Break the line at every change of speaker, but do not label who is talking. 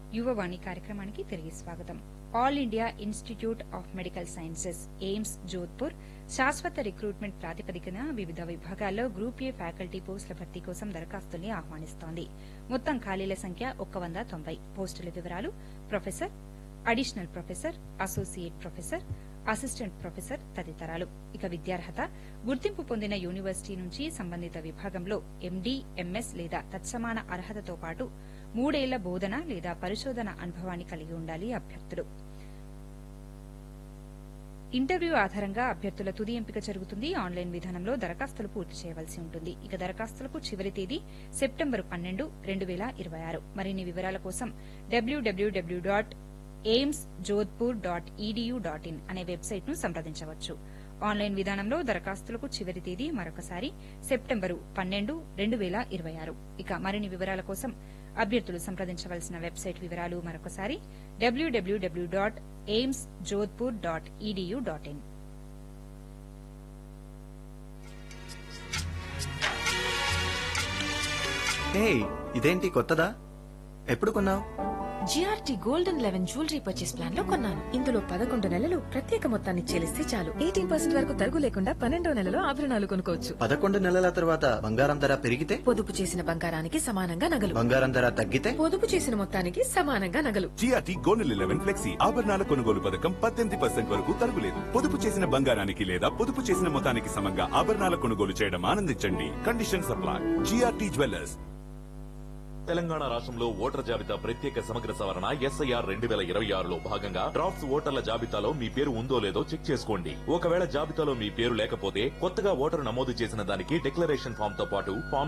యువవాణి కార్యక్రమానికి తిరిగి స్వాగతం All India Institute of Medical Sciences AIIMS Jodhpur శాశ్వత రిక్రూట్మెంట్ ప్రాతిపదికన వివిధ విభాగాల్లో గ్రూప్ ఏ ఫ్యాకల్టీ పోస్టుల భర్తీ కోసం దరఖాస్తుల్ని ఆహ్వానిస్తోంది మొత్తం ఖాళీల సంఖ్య ఒక్క వంద తొంభై పోస్టుల వివరాలు professor additional professor associate professor assistant professor తదితరాలు ఇక విద్యార్హత గుర్తింపు పొందిన యూనివర్సిటీ నుంచి సంబంధిత విభాగంలో ఎండీ ఎంఎస్ లేదా తత్సమాన అర్హతతో పాటు మూడేళ్ల బోధన లేదా పరిశోధన అనుభవాన్ని కలిగి ఉండాలి అభ్యర్థులు ఇంటర్వ్యూ ఆధారంగా అభ్యర్థుల తుది ఎంపిక జరుగుతుంది ఆన్లైన్ విధానంలో దరఖాస్తులు పూర్తి చేయవలసి ఉంటుంది ఇక దరఖాస్తులకు చివరి తేదీ సెప్టెంబర్ పన్నెండు రెండు వేల ఇరవై ఆరు మరిన్ని వివరాల కోసం డబ్ల్యూడబ్ల్యూడబ్ల్యూ dot AIIMS Jodhpur dot edu dot in అనే వెబ్సైట్ ను సంప్రదించవచ్చు ఆన్లైన్ విధానంలో దరఖాస్తులకు చివరి తేదీ మరొకసారి సెప్టెంబరు పన్నెండు రెండు వేల ఇరవై ఆరు ఇక మరిన్ని వివరాల కోసం అభ్యర్థులు సంప్రదించవలసిన వెబ్సైట్ వివరాలు మరొకసారి డబ్ల్యూడబ్ల్యూడబ్ల్యూ dot AIIMS Jodhpur dot edu dot in
hey ఇదేంటి కొత్తదా ఎప్పుడు కొన్నావు
GRT golden eleven jewellery purchase plan లో కొన్నాను ఇందులో పదకొండు నెలలు ప్రత్యేక మొత్తాన్ని చెల్లిస్తే చాలు ఎయిటీన్ పర్సెంట్ వరకు తరుగు లేకుండా పన్నెండో నెలలో ఆభరణాలు కొనుక్కోవచ్చు
పదకొండు నెలల తర్వాత బంగారం ధర పెరిగితే
పొదుపు చేసిన బంగారానికి సమానంగా నగలు
బంగారం ధర తగ్గితే
పొదుపు చేసిన మొత్తానికి సమానంగా నగలు
జిఆర్టీ గోల్డ్ లెవెన్ ఫ్లెక్సీ ఆభరణాల కొనుగోలు పథకం పద్దెనిమిది పర్సెంట్ వరకు తరుగులేదు పొదుపు చేసిన బంగారానికి లేదా పొదుపు చేసిన మొత్తానికి సమంగా ఆభరణాల కొనుగోలు చేయడం ఆనందించండి conditions apply GRT jewellers
Telangana రాష్ట్రంలో ఓటర్ జాబితా ప్రత్యేక సమగ్ర సవరణ ఎస్ఐఆర్ రెండు వేల ఇరవై ఆరులో భాగంగా డ్రాఫ్ట్స్ ఓటర్ల జాబితాలో మీ పేరు ఉందో లేదో చెక్ చేసుకోండి ఒకవేళ జాబితాలో మీ పేరు లేకపోతే కొత్తగా ఓటరు నమోదు చేసిన దానికి డిక్లరేషన్ ఫామ్ తో పాటు ఫామ్